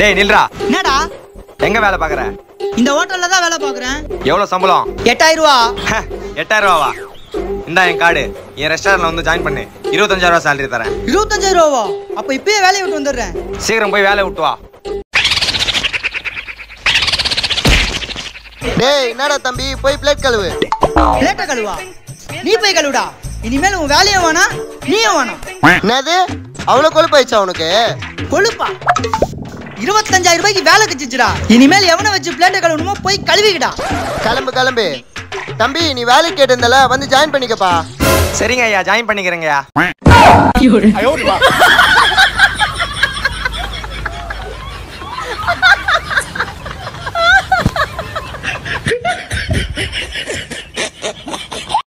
டேய் நில்றா என்னடா எங்க வேலை பாக்குற இந்த ஹோட்டல்ல தான் வேலை பாக்குறேன் எவ்வளவு சம்பளம் எட்டாயிரம் ரூபா ஹ, எட்டாயிரம் ரூபாவா இந்தா என் கார்டு என் ரெஸ்டாரண்ட்ல வந்து ஜாயின் பண்ணு இருபத்தஞ்சாயிரம் ரூபா salary தரேன் இருபத்தஞ்சாயிரம் ரூபாவா அப்ப இப்பயே வேலையை விட்டு வந்துடுறேன் சீக்கிரம் போய் வேலையை விட்டு வா டேய் என்னடா தம்பி போய் பிளேட் கழுவு பிளேட்டை கழுவா நீ போய் கழுவுடா இனிமேல் உன் வேலையும் வேணாம் நீயும் வேணாம் என்னது அவ்வளோ கொழுப்பாயிடுச்சா உனக்கு கொழுப்பா இருபத்தஞ்சாயிரம் ரூபாய்க்கு வேலை கிடைச்சிச்சுடா இனிமேல் எவனை வச்சு பிளேட்டை கழுவணுமோ போய் கழுவிக்கிடா கிளம்பு கிளம்பு தம்பி நீ வேலைக்கு கேட்டிருந்தல வந்து ஜாயின் பண்ணிக்கப்பா சரிங்க ஐயா ஜாயின் பண்ணிக்கிறேங்கய்யா